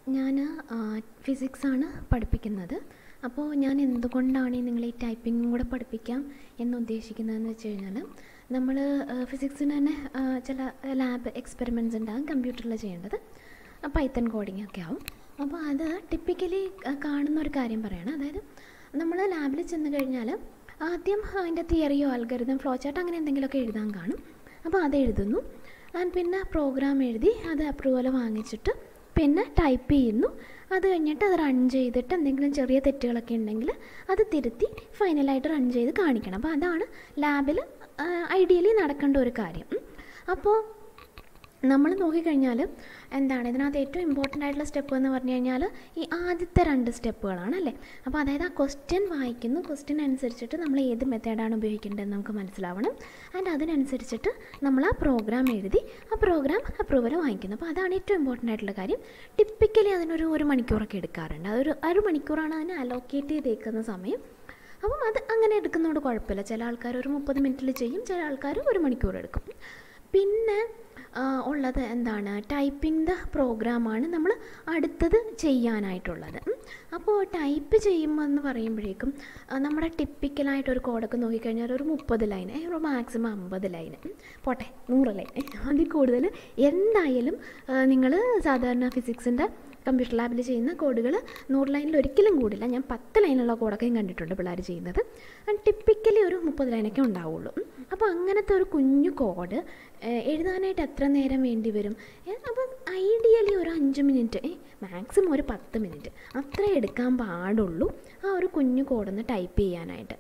ഞാൻ ഫിസിക്സാണ് പഠിപ്പിക്കുന്നത് അപ്പോൾ ഞാൻ എന്തുകൊണ്ടാണ് നിങ്ങൾ ഈ ടൈപ്പിങ്ങും കൂടെ പഠിപ്പിക്കാം എന്ന് ഉദ്ദേശിക്കുന്നതെന്ന് വെച്ച് കഴിഞ്ഞാൽ നമ്മൾ ഫിസിക്സിന് തന്നെ ആ, ചില ലാബ് എക്സ്പെരിമെൻറ്റ്സ് ഉണ്ടാകും കമ്പ്യൂട്ടറിൽ ചെയ്യേണ്ടത് പൈത്തൺ കോഡിംഗ് ഒക്കെ ആവും അപ്പോൾ അത് ടിപ്പിക്കലി കാണുന്ന ഒരു കാര്യം പറയണം അതായത് നമ്മൾ ലാബിൽ ചെന്ന് കഴിഞ്ഞാൽ ആദ്യം അതിൻ്റെ തിയറിയോ അൽഗരിതം ഫ്ലോ ചാർട്ട് അങ്ങനെ എന്തെങ്കിലുമൊക്കെ എഴുതാൻ കാണും അപ്പോൾ അത് എഴുതുന്നു ആൻഡ് പിന്നെ പ്രോഗ്രാം എഴുതി അത് അപ്രൂവൽ വാങ്ങിച്ചിട്ട് പിന്നെ ടൈപ്പ് ചെയ്യുന്നു അത് കഴിഞ്ഞിട്ട് അത് റൺ ചെയ്തിട്ട് എന്തെങ്കിലും ചെറിയ തെറ്റുകളൊക്കെ ഉണ്ടെങ്കിൽ അത് തിരുത്തി ഫൈനലായിട്ട് റൺ ചെയ്ത് കാണിക്കണം അപ്പോൾ അതാണ് ലാബിൽ ഐഡിയലി നടക്കേണ്ട ഒരു കാര്യം ഉം. അപ്പോൾ നമ്മൾ നോക്കിക്കഴിഞ്ഞാൽ എന്താണ് ഇതിനകത്ത് ഏറ്റവും ഇമ്പോർട്ടൻ്റ് ആയിട്ടുള്ള സ്റ്റെപ്പ് എന്ന് പറഞ്ഞു കഴിഞ്ഞാൽ ഈ ആദ്യത്തെ രണ്ട് സ്റ്റെപ്പുകളാണ് അല്ലേ അപ്പോൾ അതായത് ആ ക്വസ്റ്റ്യൻ വായിക്കുന്നു ക്വസ്റ്റ്യൻ അനുസരിച്ചിട്ട് നമ്മൾ ഏത് മെത്തേഡാണ് ഉപയോഗിക്കേണ്ടതെന്ന് നമുക്ക് മനസ്സിലാവണം ആൻഡ് അതിനനുസരിച്ചിട്ട് നമ്മൾ ആ പ്രോഗ്രാം എഴുതി ആ പ്രോഗ്രാം അപ്രൂവൽ വാങ്ങിക്കുന്നു അപ്പോൾ അതാണ് ഏറ്റവും ഇമ്പോർട്ടൻ്റ് ആയിട്ടുള്ള കാര്യം ടിപ്പിക്കലി അതിനൊരു ഒരു മണിക്കൂറൊക്കെ എടുക്കാറുണ്ട് അതൊരു ഒരു മണിക്കൂറാണ് അതിന് അലോക്കേറ്റ് ചെയ്തേക്കുന്ന സമയം അപ്പം അത് അങ്ങനെ എടുക്കുന്നതുകൊണ്ട് കുഴപ്പമില്ല ചില ആൾക്കാർ ഒരു മുപ്പത് മിനിറ്റിൽ ചെയ്യും ചില ആൾക്കാർ ഒരു മണിക്കൂർ എടുക്കും പിന്നെ ആ, ഉള്ളത് എന്താണ് ടൈപ്പിംഗ് ദ പ്രോഗ്രാമാണ് നമ്മൾ അടുത്തത് ചെയ്യാനായിട്ടുള്ളത് ഉം. അപ്പോൾ ടൈപ്പ് ചെയ്യുമ്പോൾ എന്ന് പറയുമ്പോഴേക്കും ആ, നമ്മുടെ ടിപ്പിക്കലായിട്ട് ഒരു കോഡൊക്കെ നോക്കിക്കഴിഞ്ഞാൽ ഒരു മുപ്പത് ലൈൻ ഒരു മാക്സിമം അമ്പത് ലൈൻ പോട്ടെ നൂറ് ലൈൻ അതിൽ കൂടുതൽ എന്തായാലും നിങ്ങൾ സാധാരണ ഫിസിക്സിൻ്റെ കമ്പ്യൂട്ടർ ലാബിൽ ചെയ്യുന്ന കോഡുകൾ നൂറ് ലൈനിൽ ഒരിക്കലും കൂടില്ല ഞാൻ പത്ത് ലൈനുള്ള കോഡൊക്കെയും കണ്ടിട്ടുണ്ട് പിള്ളേർ ചെയ്യുന്നത് ടിപ്പിക്കലി ഒരു മുപ്പത് ലൈനൊക്കെ ഉണ്ടാവുള്ളൂ ഉം. അപ്പോൾ അങ്ങനത്തെ ഒരു കുഞ്ഞു കോഡ് എഴുതാനായിട്ട് എത്ര നേരം വേണ്ടി വരും ഏ, അപ്പം ഐഡിയലി ഒരു അഞ്ച് മിനിറ്റ് മാക്സിമം ഒരു പത്ത് മിനിറ്റ് അത്രേ എടുക്കാൻ പാടുള്ളൂ ആ ഒരു കുഞ്ഞു കോഡൊന്ന് ടൈപ്പ് ചെയ്യാനായിട്ട്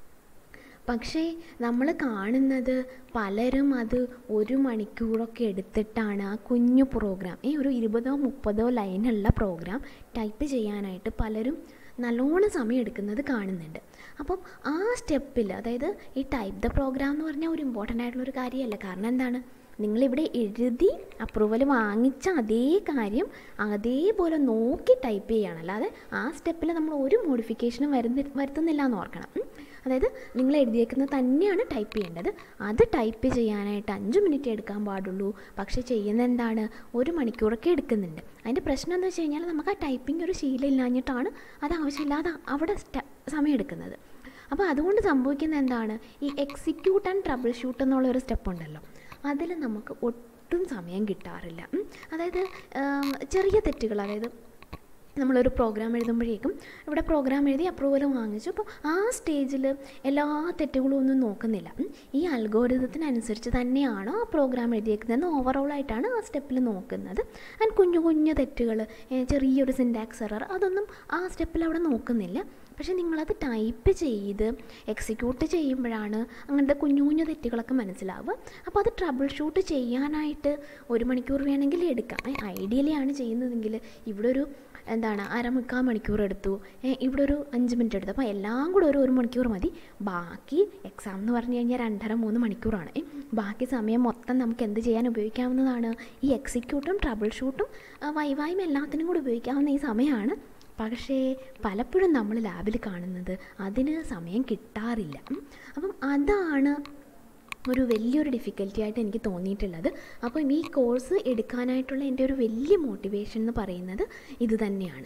പക്ഷേ നമ്മൾ കാണുന്നത് പലരും അത് ഒരു മണിക്കൂറൊക്കെ എടുത്തിട്ടാണ് ആ കുഞ്ഞു പ്രോഗ്രാം ഏ ഒരു ഇരുപതോ മുപ്പതോ ലൈനുള്ള പ്രോഗ്രാം ടൈപ്പ് ചെയ്യാനായിട്ട് പലരും നല്ലോണം സമയം എടുക്കുന്നത് കാണുന്നുണ്ട് അപ്പം ആ സ്റ്റെപ്പിൽ അതായത് ഈ ടൈപ്പ് ദ പ്രോഗ്രാം എന്ന് പറഞ്ഞാൽ ഒരു ഇമ്പോർട്ടൻ്റ് ആയിട്ടുള്ള ഒരു കാര്യമല്ല കാരണം എന്താണ് നിങ്ങളിവിടെ എഴുതി അപ്രൂവൽ വാങ്ങിച്ച അതേ കാര്യം അതേപോലെ നോക്കി ടൈപ്പ് ചെയ്യണം അല്ലാതെ ആ സ്റ്റെപ്പിൽ നമ്മൾ ഒരു മോഡിഫിക്കേഷനും വരുന്ന വരുത്തുന്നില്ല എന്ന് ഓർക്കണം ഉം. അതായത് നിങ്ങൾ എഴുതിയേക്കുന്നത് തന്നെയാണ് ടൈപ്പ് ചെയ്യേണ്ടത് അത് ടൈപ്പ് ചെയ്യാനായിട്ട് അഞ്ച് മിനിറ്റ് എടുക്കാൻ പാടുള്ളൂ പക്ഷേ ചെയ്യുന്ന എന്താണ് ഒരു മണിക്കൂറൊക്കെ എടുക്കുന്നുണ്ട് അതിൻ്റെ പ്രശ്നം എന്ന് വെച്ച് കഴിഞ്ഞാൽ നമുക്ക് ആ ടൈപ്പിംഗ് ഒരു ശീലം ഇല്ലാഞ്ഞിട്ടാണ് അത് ആവശ്യമില്ലാതെ അവിടെ സ്റ്റ- സമയം എടുക്കുന്നത് അപ്പോൾ അതുകൊണ്ട് സംഭവിക്കുന്നത് എന്താണ് ഈ എക്സിക്യൂട്ട് ആൻഡ് ട്രബിൾ ഷൂട്ട് എന്നുള്ള ഒരു സ്റ്റെപ്പ് ഉണ്ടല്ലോ അതിൽ നമുക്ക് ഒട്ടും സമയം കിട്ടാറില്ല ഉം. അതായത് ആം, ചെറിയ തെറ്റുകൾ അതായത് നമ്മളൊരു പ്രോഗ്രാം എഴുതുമ്പോഴേക്കും ഇവിടെ പ്രോഗ്രാം എഴുതി അപ്രൂവൽ വാങ്ങിച്ചു അപ്പോൾ ആ സ്റ്റേജിൽ എല്ലാ തെറ്റുകളും ഒന്നും നോക്കുന്നില്ല ഉം. ഈ അൽഗോരിതത്തിനനുസരിച്ച് തന്നെയാണോ ആ പ്രോഗ്രാം എഴുതിയേക്കുന്നതെന്ന് ഓവറോളായിട്ടാണ് ആ സ്റ്റെപ്പിൽ നോക്കുന്നത് ആൻഡ് കുഞ്ഞു കുഞ്ഞു തെറ്റുകൾ ചെറിയൊരു സിൻഡാക്സ് എറർ അതൊന്നും ആ സ്റ്റെപ്പിൽ അവിടെ നോക്കുന്നില്ല പക്ഷേ നിങ്ങളത് ടൈപ്പ് ചെയ്ത് എക്സിക്യൂട്ട് ചെയ്യുമ്പോഴാണ് അങ്ങനത്തെ കുഞ്ഞു കുഞ്ഞു തെറ്റുകളൊക്കെ മനസ്സിലാവുക അപ്പോൾ അത് ട്രബിൾ ഷൂട്ട് ചെയ്യാനായിട്ട് ഒരു മണിക്കൂർ വേണമെങ്കിൽ എടുക്കാം ഐഡിയലി ആണ് ചെയ്യുന്നതെങ്കിൽ ഇവിടെ ഒരു എന്താണ് അരമുക്കാൽ മണിക്കൂർ എടുത്തു ഏ, ഇവിടെ ഒരു അഞ്ച് മിനിറ്റ് എടുത്തു അപ്പോൾ എല്ലാം കൂടെ ഒരു ഒരു മണിക്കൂർ മതി ബാക്കി എക്സാം എന്ന് പറഞ്ഞു കഴിഞ്ഞാൽ രണ്ടര മൂന്ന് മണിക്കൂറാണ് ഏ, ബാക്കി സമയം മൊത്തം നമുക്ക് എന്ത് ചെയ്യാൻ ഉപയോഗിക്കാവുന്നതാണ് ഈ എക്സിക്യൂട്ടും ട്രബിൾ ഷൂട്ടും വൈവായും എല്ലാത്തിനും കൂടി ഉപയോഗിക്കാവുന്ന ഈ സമയമാണ് പക്ഷേ പലപ്പോഴും നമ്മൾ ലാബിൽ കാണുന്നത് അതിന് സമയം കിട്ടാറില്ല ഉം. അപ്പം അതാണ് ഒരു വലിയൊരു ഡിഫിക്കൽറ്റി ആയിട്ട് എനിക്ക് തോന്നിയിട്ടുള്ളത് അപ്പം ഈ കോഴ്സ് എടുക്കാനായിട്ടുള്ള എൻ്റെ ഒരു വലിയ മോട്ടിവേഷൻ എന്ന് പറയുന്നത് ഇത് തന്നെയാണ്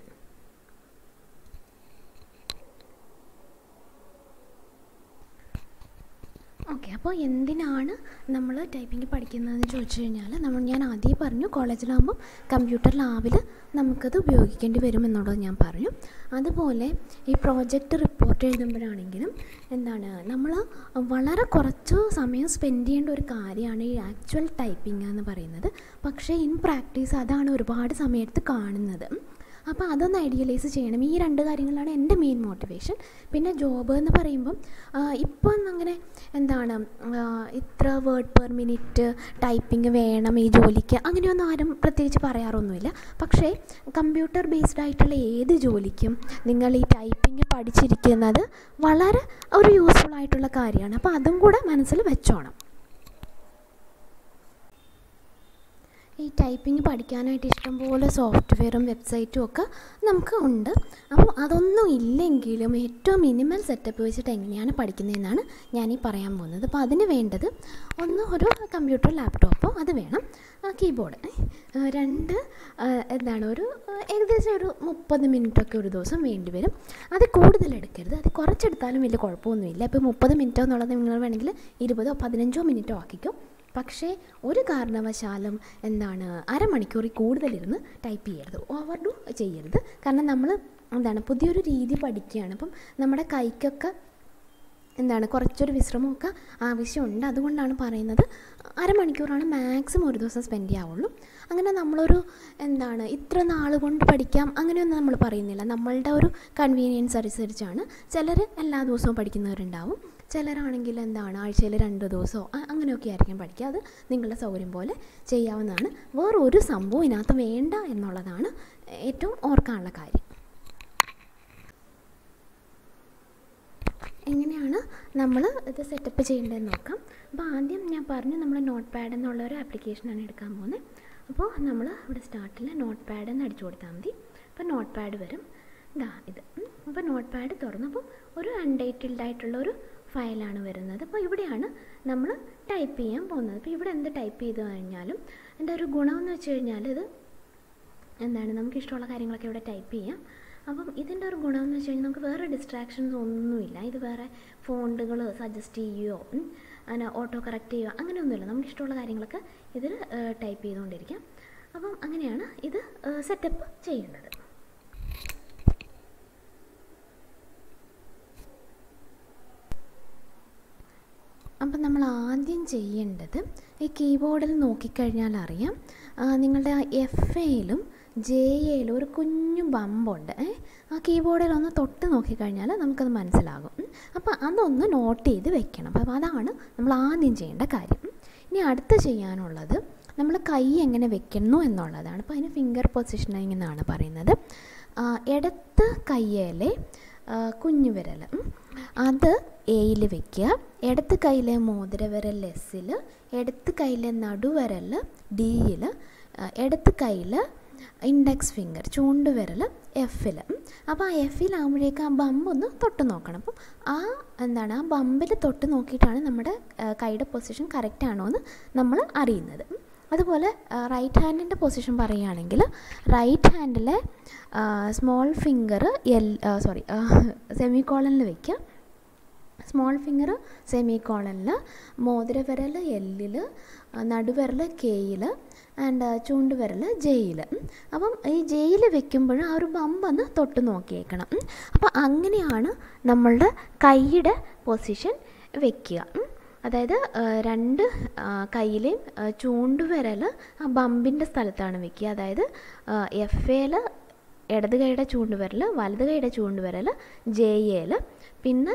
ഓക്കെ അപ്പോൾ എന്തിനാണ് നമ്മൾ ടൈപ്പിംഗ് പഠിക്കുന്നതെന്ന് ചോദിച്ചു കഴിഞ്ഞാൽ നമ്മൾ ഞാൻ ആദ്യം പറഞ്ഞു കോളേജിലാകുമ്പം കമ്പ്യൂട്ടർ ലാബിൽ നമുക്കത് ഉപയോഗിക്കേണ്ടി വരും എന്നുള്ളത് ഞാൻ പറഞ്ഞു അതുപോലെ ഈ പ്രോജക്റ്റ് റിപ്പോർട്ട് എഴുതുമ്പോഴാണെങ്കിലും എന്താണ് നമ്മൾ വളരെ കുറച്ച് സമയം സ്പെൻഡ് ചെയ്യേണ്ട ഒരു കാര്യമാണ് ഈ ആക്ച്വൽ ടൈപ്പിംഗ് എന്ന് പറയുന്നത് പക്ഷേ ഇൻ പ്രാക്ടീസ് അതാണ് ഒരുപാട് സമയത്ത് കാണുന്നത് അപ്പോൾ അതൊന്ന് ഐഡിയലൈസ് ചെയ്യണം ഈ രണ്ട് കാര്യങ്ങളാണ് എൻ്റെ മെയിൻ മോട്ടിവേഷൻ പിന്നെ ജോബ് എന്ന് പറയുമ്പം ആ, ഇപ്പം അങ്ങനെ എന്താണ് ആ, ഇത്ര വേർഡ് പെർ മിനിറ്റ് ടൈപ്പിംഗ് വേണം ഈ ജോലിക്ക് അങ്ങനെയൊന്നും ആരും പ്രത്യേകിച്ച് പറയാറൊന്നുമില്ല പക്ഷേ കമ്പ്യൂട്ടർ ബേസ്ഡ് ആയിട്ടുള്ള ഏത് ജോലിക്കും നിങ്ങൾ ഈ ടൈപ്പിംഗ് പഠിച്ചിരിക്കുന്നത് വളരെ ഒരു യൂസ്ഫുൾ ആയിട്ടുള്ള കാര്യമാണ് അപ്പോൾ അതും കൂടെ മനസ്സിൽ വെച്ചോണം ഈ ടൈപ്പിംഗ് പഠിക്കാനായിട്ട് ഇഷ്ടംപോലെ സോഫ്റ്റ്വെയറും വെബ്സൈറ്റും ഒക്കെ നമുക്ക് ഉണ്ട് അപ്പോൾ അതൊന്നും ഇല്ലെങ്കിലും ഏറ്റവും മിനിമൽ സെറ്റപ്പ് വെച്ചിട്ട് എങ്ങനെയാണ് പഠിക്കുന്നതെന്നാണ് ഞാൻ ഈ പറയാൻ പോകുന്നത് അപ്പോൾ അതിന് വേണ്ടത് ഒന്ന് ഒരു കമ്പ്യൂട്ടർ ലാപ്ടോപ്പോ അത് വേണം കീബോർഡ് രണ്ട് എന്താണ് ഒരു ഏകദേശം ഒരു മുപ്പത് മിനിറ്റൊക്കെ ഒരു ദിവസം വേണ്ടി വരും അത് കൂടുതൽ എടുക്കരുത് അത് കുറച്ചെടുത്താലും വലിയ കുഴപ്പമൊന്നുമില്ല ഇപ്പോൾ മുപ്പത് മിനിറ്റോ എന്നുള്ളത് നിങ്ങൾ വേണമെങ്കിൽ ഇരുപതോ പതിനഞ്ചോ മിനിറ്റോ ആക്കിക്കോ പക്ഷേ ഒരു കാരണവശാലും എന്താണ് അരമണിക്കൂറിൽ കൂടുതലിരുന്ന് ടൈപ്പ് ചെയ്യരുത് ഓവർ ഡു ചെയ്യരുത് കാരണം നമ്മൾ എന്താണ് പുതിയൊരു രീതി പഠിക്കുകയാണ് അപ്പം നമ്മുടെ കൈക്കൊക്കെ എന്താണ് കുറച്ചൊരു വിശ്രമമൊക്കെ ആവശ്യമുണ്ട് അതുകൊണ്ടാണ് പറയുന്നത് അരമണിക്കൂറാണ് മാക്സിമം ഒരു ദിവസം സ്പെൻഡ് ചെയ്യാവുള്ളൂ അങ്ങനെ നമ്മളൊരു എന്താണ് ഇത്ര നാൾ കൊണ്ട് പഠിക്കാം അങ്ങനെയൊന്നും നമ്മൾ പറയുന്നില്ല നമ്മളുടെ ഒരു കൺവീനിയൻസ് അനുസരിച്ചാണ് ചിലർ എല്ലാ ദിവസവും പഠിക്കുന്നവരുണ്ടാവും ചിലരാണെങ്കിൽ എന്താണ് ആഴ്ചയിൽ രണ്ട് ദിവസമോ അങ്ങനെയൊക്കെ ആയിരിക്കും പഠിക്കുക അത് നിങ്ങളുടെ സൗകര്യം പോലെ ചെയ്യാവുന്നതാണ് വേറൊരു സംഭവം ഇതിനകത്ത് വേണ്ട എന്നുള്ളതാണ് ഏറ്റവും ഓർക്കാനുള്ള കാര്യം എങ്ങനെയാണ് നമ്മൾ ഇത് സെറ്റപ്പ് ചെയ്യേണ്ടതെന്ന് നോക്കാം അപ്പോൾ ആദ്യം ഞാൻ പറഞ്ഞു നമ്മൾ നോട്ട് പാഡ് എന്നുള്ള ഒരു ആപ്ലിക്കേഷനാണ് എടുക്കാൻ പോകുന്നത് അപ്പോൾ നമ്മൾ ഇവിടെ സ്റ്റാർട്ടിൽ നോട്ട് പാഡ് എന്ന് അടിച്ചു കൊടുത്താൽ മതി അപ്പോൾ നോട്ട് പാഡ് വരും ഇതാ ഇത് അപ്പോൾ നോട്ട് പാഡ് തുറന്നു അപ്പം ഒരു അൺഡേറ്റഡ് ആയിട്ടുള്ള ഒരു ഫയലാണ് വരുന്നത് അപ്പോൾ ഇവിടെയാണ് നമ്മൾ ടൈപ്പ് ചെയ്യാൻ പോകുന്നത് അപ്പോൾ ഇവിടെ എന്ത് ടൈപ്പ് ചെയ്ത് കഴിഞ്ഞാലും എൻ്റെ ഒരു ഗുണമെന്ന് വെച്ച് കഴിഞ്ഞാൽ ഇത് എന്താണ് നമുക്ക് ഇഷ്ടമുള്ള കാര്യങ്ങളൊക്കെ ഇവിടെ ടൈപ്പ് ചെയ്യാം അപ്പം ഇതിൻ്റെ ഒരു ഗുണമെന്ന് വെച്ച് കഴിഞ്ഞാൽ നമുക്ക് വേറെ ഡിസ്ട്രാക്ഷൻസ് ഒന്നുമില്ല ഇത് വേറെ ഫോണ്ടുകൾ സജസ്റ്റ് ചെയ്യുകയോ അങ്ങനെ ഓട്ടോ കറക്റ്റ് ചെയ്യുകയോ അങ്ങനെയൊന്നുമില്ല നമുക്ക് ഇഷ്ടമുള്ള കാര്യങ്ങളൊക്കെ ഇതിൽ ടൈപ്പ് ചെയ്തുകൊണ്ടിരിക്കാം അപ്പം അങ്ങനെയാണ് ഇത് സെറ്റപ്പ് ചെയ്യേണ്ടത് അപ്പം നമ്മൾ ആദ്യം ചെയ്യേണ്ടത് ഈ കീബോർഡിൽ നോക്കിക്കഴിഞ്ഞാൽ അറിയാം നിങ്ങളുടെ എഫ് എയിലും ജെ എയിലും ഒരു കുഞ്ഞു ബമ്പുണ്ട് ആ കീബോർഡിൽ ഒന്ന് തൊട്ട് നോക്കിക്കഴിഞ്ഞാൽ നമുക്കത് മനസ്സിലാകും അപ്പോൾ അതൊന്ന് നോട്ട് ചെയ്ത് വെക്കണം അപ്പോൾ അതാണ് നമ്മൾ ആദ്യം ചെയ്യേണ്ട കാര്യം ഇനി അടുത്ത് ചെയ്യാനുള്ളത് നമ്മൾ കൈ എങ്ങനെ വെക്കുന്നു എന്നുള്ളതാണ് അപ്പോൾ അതിന് ഫിംഗർ പൊസിഷനിങ് എന്നാണ് പറയുന്നത് ഇടത്ത് കയ്യേലെ കുഞ്ഞു വിരൽ അത് എയിൽ വെക്കുക ഇടത്ത് കയ്യിലെ മോതിരവിരൽ എസ്സിൽ ഇടത്ത് കയ്യിലെ നടുവിരൽ ഡിയിൽ ഇടത്ത് കയ്യിൽ ഇൻഡെക്സ് ഫിംഗർ ചൂണ്ടുവിരൽ എഫിൽ അപ്പോൾ ആ എഫിലാകുമ്പോഴേക്കും ആ ബമ്പ് ഒന്ന് തൊട്ട് നോക്കണം അപ്പം ആ എന്താണ് ആ ബമ്പിൽ തൊട്ട് നോക്കിയിട്ടാണ് നമ്മുടെ കൈയുടെ പൊസിഷൻ കറക്റ്റ് ആണോ എന്ന് നമ്മൾ അറിയുന്നത് അതുപോലെ റൈറ്റ് ഹാൻഡിൻ്റെ പൊസിഷൻ പറയുകയാണെങ്കിൽ റൈറ്റ് ഹാൻഡിലെ സ്മോൾ ഫിംഗർ എൽ സോറി സെമി കോളനിൽ വയ്ക്കുക സ്മോൾ ഫിംഗർ സെമി കോളനിൽ മോതിരവിരൽ എല്ലിൽ നടുവിരൽ കെയിൽ ആൻഡ് ചൂണ്ടുവിരൽ ജെയിൽ അപ്പം ഈ ജെയിൽ വെക്കുമ്പോൾ ആ ഒരു ബമ്പൊന്ന് തൊട്ട് നോക്കിയേക്കണം അപ്പോൾ അങ്ങനെയാണ് നമ്മളുടെ കൈയുടെ പൊസിഷൻ വെക്കുക അതായത് രണ്ട് കയ്യിലെയും ചൂണ്ടുവിരൽ ആ ബമ്പിൻ്റെ സ്ഥലത്താണ് വെക്കുക അതായത് എഫ് എയിൽ ഇടത് കൈയുടെ ചൂണ്ടുവിരൽ വലത് കൈയുടെ ചൂണ്ടുവിരൽ ജെ എയിൽ പിന്നെ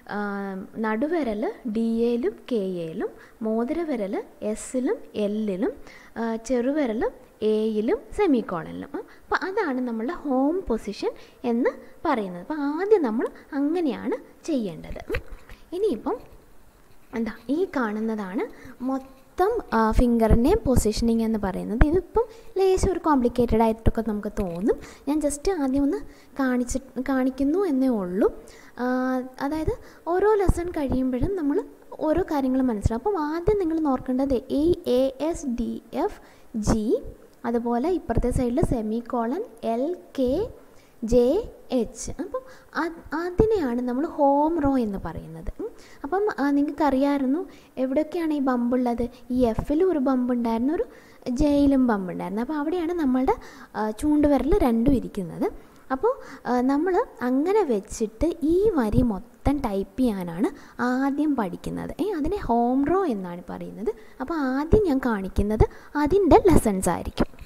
നടുവിരൽ ഡി എയിലും കെ എയിലും മോതിരവിരൽ എസ്സിലും എല്ലിലും ചെറുവിരൽ എയിലും സെമി കോളനിലും അപ്പോൾ അതാണ് നമ്മളുടെ ഹോം പൊസിഷൻ എന്ന് പറയുന്നത് അപ്പോൾ ആദ്യം നമ്മൾ അങ്ങനെയാണ് ചെയ്യേണ്ടത് ഇനിയിപ്പം എന്താ ഈ കാണുന്നതാണ് മൊത്തം ഫിംഗറിൻ്റെ പൊസിഷനിങ് എന്ന് പറയുന്നത് ഇതിപ്പം ലേശം ഒരു കോംപ്ലിക്കേറ്റഡ് ആയിട്ടൊക്കെ നമുക്ക് തോന്നും ഞാൻ ജസ്റ്റ് ആദ്യം ഒന്ന് കാണിച്ച് കാണിക്കുന്നു എന്നേ ഉള്ളൂ അതായത് ഓരോ ലെസൺ കഴിയുമ്പോഴും നമ്മൾ ഓരോ കാര്യങ്ങൾ മനസ്സിലാവും അപ്പം ആദ്യം നിങ്ങൾ നോക്കേണ്ടത് ഈ A S D F G അതുപോലെ ഇപ്പുറത്തെ സൈഡിൽ semicolon L K J H അപ്പം അതിനെയാണ് നമ്മൾ ഹോം റോ എന്ന് പറയുന്നത് അപ്പം നിങ്ങൾക്ക് അറിയാമായിരുന്നു എവിടെയൊക്കെയാണ് ഈ ബമ്പുള്ളത് ഈ എഫിലും ഒരു ബമ്പ് ഉണ്ടായിരുന്നു ഒരു ജെയിലും ബമ്പ് ഉണ്ടായിരുന്നു അപ്പോൾ അവിടെയാണ് നമ്മളുടെ ചൂണ്ടുവിരൽ രണ്ടും ഇരിക്കുന്നത് അപ്പോൾ നമ്മൾ അങ്ങനെ വെച്ചിട്ട് ഈ വരി മൊത്തം ടൈപ്പ് ചെയ്യാനാണ് ആദ്യം പഠിക്കുന്നത് ഏ അതിനെ ഹോം റോ എന്നാണ് പറയുന്നത് അപ്പോൾ ആദ്യം ഞാൻ കാണിക്കുന്നത് അതിൻ്റെ ലെസൺസ് ആയിരിക്കും